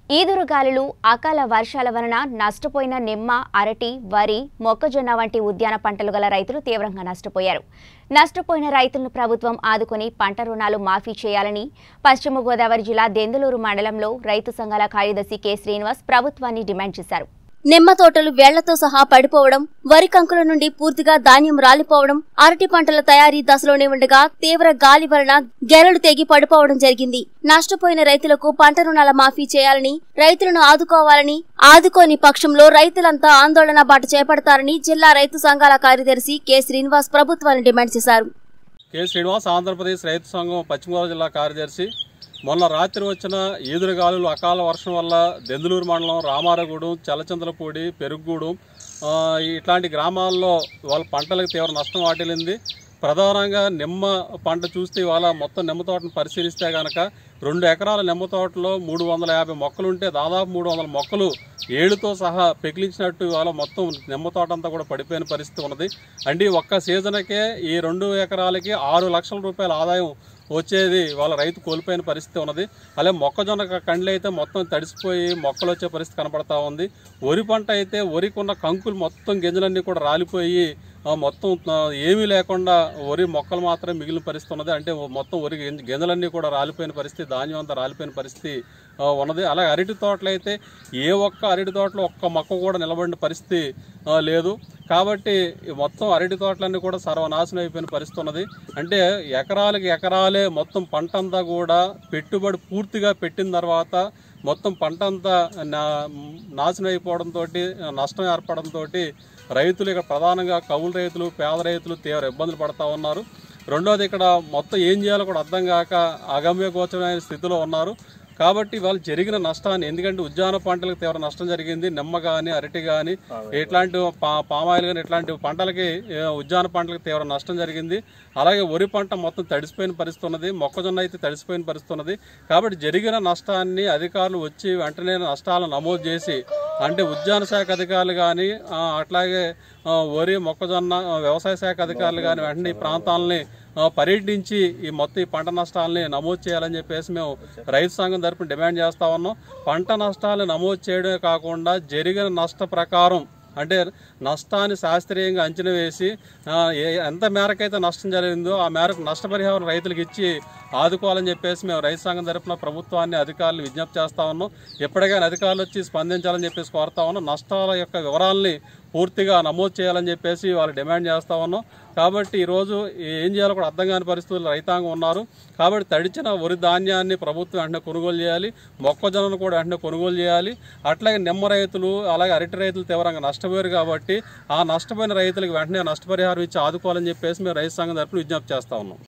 ఈదురు గాలులు అకాల వర్షాల వలన నష్టపోయిన నిమ్మ అరటి వరి మొక్కజొన్న వంటి ఉద్యాన పంటలు గల రైతులు తీవ్రంగా నష్టపోయారు నష్టపోయిన రైతులను ప్రభుత్వం ఆదుకొని పంట రుణాలు మాఫీ చేయాలని పశ్చిమ గోదావరి జిల్లా దెందులూరు మండలంలో రైతు సంఘాల కార్యదర్శి కె శ్రీనివాస్ ప్రభుత్వాన్ని డిమాండ్ చేశారు నిమ్మ తోటలు వేళ్లతో సహా పడిపోవడం వరి కంకుల నుండి పూర్తిగా ధాన్యం రాలిపోవడం అరటి పంటల తయారీ దశలోనే ఉండగా తీవ్ర గాలి వలన గెలలు తెగి పడిపోవడం జరిగింది నష్టపోయిన రైతులకు పంట రుణాల మాఫీ చేయాలని రైతులను ఆదుకోవాలని ఆదుకోని పక్షంలో రైతులంతా ఆందోళన బాట చేపడతారని జిల్లా రైతు సంఘాల కార్యదర్శి కె శ్రీనివాస్ ప్రభుత్వాన్ని డిమాండ్ చేశారు కె శ్రీనివాస్ ఆంధ్రప్రదేశ్ రైతు సంఘం పశ్చిమ గోదావరి జిల్లా కార్యదర్శి మొన్న రాత్రి వచ్చిన ఈదురుగాలులు అకాల వర్షం వల్ల దెందులూరు మండలం రామారగూడెం చలచంద్రపూడి పెరుగుగూడెం ఆ, ఇట్లాంటి గ్రామాల్లో వాళ్ళ పంటలకు తీవ్ర నష్టం వాటిల్లింది ప్రధానంగా నిమ్మ పంట చూస్తే ఇవాళ మొత్తం నిమ్మ తోటను పరిశీలిస్తే కనుక రెండు ఎకరాల నిమ్మ తోటలో మూడు వందల యాభై మొక్కలు ఉంటే దాదాపు మూడు వందల మొక్కలు ఏడుతో సహా పెకిలించినట్టు ఇవాళ మొత్తం నిమ్మ తోట అంతా కూడా పడిపోయిన పరిస్థితి ఉన్నది అంటే ఈ ఒక్క సీజన్కే ఈ రెండు ఎకరాలకి ఆరు లక్షల రూపాయల ఆదాయం వచ్చేది వాళ్ళ రైతు కోల్పోయిన పరిస్థితి ఉన్నది అలాగే మొక్కజొన్న క- కండ్లు అయితే మొత్తం తడిసిపోయి మొక్కలు వచ్చే పరిస్థితి కనపడతా ఉంది వరి పంట అయితే వరికి ఉన్న కంకులు మొత్తం గింజలన్నీ కూడా రాలిపోయి ఆ, మొత్తం ఆ, ఏమీ లేకుండా వరి మొక్కలు మాత్రమే మిగిలిన పరిస్థితి ఉన్నది అంటే మొత్తం వరి గింజ- గింజలన్నీ కూడా రాలిపోయిన పరిస్థితి ధాన్యం అంతా రాలిపోయిన పరిస్థితి ఆ, ఉన్నది అలాగే అరటి తోటలు అయితే ఏ ఒక్క అరటి తోటలో ఒక్క మొక్క కూడా నిలబడిన పరిస్థితి ఆ, లేదు కాబట్టి ఈ మొత్తం అరటి తోటలన్నీ కూడా సర్వనాశనం అయిపోయిన పరిస్థితి ఉన్నది అంటే ఎకరాలకి ఎకరాలే మొత్తం పంట అంతా కూడా పెట్టుబడి పూర్తిగా పెట్టిన తర్వాత మొత్తం పంట అంతా నా నాశనం అయిపోవడంతో నష్టం ఏర్పడంతో రైతులు ఇక్కడ ప్రధానంగా కౌలు రైతులు పేద రైతులు తీవ్ర ఇబ్బందులు పడతా ఉన్నారు రెండోది ఇక్కడ మొత్తం ఏం చేయాలో కూడా అర్థం కాక అగమ్య గోచరమైన స్థితిలో ఉన్నారు కాబట్టి వాళ్ళు జరిగిన నష్టాన్ని ఎందుకంటే ఉద్యాన పంటలకు తీవ్ర నష్టం జరిగింది నిమ్మ కానీ అరటి కానీ ఇట్లాంటి పా పామాయిల్ కానీ ఇట్లాంటి పంటలకి ఏ, ఉద్యాన పంటలకు తీవ్ర నష్టం జరిగింది అలాగే వరి పంట మొత్తం తడిసిపోయిన పరిస్థితి ఉన్నది మొక్కజొన్న అయితే తడిసిపోయిన పరిస్థితి ఉన్నది కాబట్టి జరిగిన నష్టాన్ని అధికారులు వచ్చి వెంటనే నష్టాలను నమోదు చేసి అంటే ఉద్యాన శాఖ అధికారులు కానీ అట్లాగే ఆ, వరి మొక్కజొన్న ఆ, వ్యవసాయ శాఖ అధికారులు కానీ వెంటనే ఈ ప్రాంతాలని ఆ, పర్యటించి ఈ మొత్తం ఈ పంట నష్టాలని నమోదు చేయాలని చెప్పేసి మేము రైతు సంఘం తరపున డిమాండ్ చేస్తా ఉన్నాం పంట నష్టాలను నమోదు చేయడమే కాకుండా జరిగిన నష్ట ప్రకారం అంటే నష్టాన్ని శాస్త్రీయంగా అంచనా వేసి ఆ, ఏ- ఎంత మేరకైతే నష్టం జరిగిందో ఆ మేరకు నష్టపరిహారం రైతులకు ఇచ్చి ఆదుకోవాలని చెప్పేసి మేము రైతు సంఘం తరపున ప్రభుత్వాన్ని అధికారులు విజ్ఞప్తి చేస్తా ఉన్నాం ఎప్పటికైనా అధికారులు వచ్చి స్పందించాలని చెప్పేసి కోరుతా ఉన్నాం నష్టాల యొక్క వివరాలని పూర్తిగా నమోదు చేయాలని చెప్పేసి వాళ్ళు డిమాండ్ చేస్తా ఉన్నాం కాబట్టి ఈరోజు ఏం చేయాలో కూడా అర్థం కాని పరిస్థితుల్లో రైతాంగం ఉన్నారు కాబట్టి తడిచిన వరి ధాన్యాన్ని ప్రభుత్వం వెంటనే కొనుగోలు చేయాలి మొక్కజొన్నను కూడా వెంటనే కొనుగోలు చేయాలి అట్లాగే నిమ్మ రైతులు అలాగే అరటి రైతులు తీవ్రంగా నష్టపోయారు కాబట్టి ఆ నష్టపోయిన రైతులకు వెంటనే నష్టపరిహారం ఇచ్చి ఆదుకోవాలని చెప్పేసి మేము రైతు సంఘం తరపున విజ్ఞప్తి చేస్తా ఉన్నాం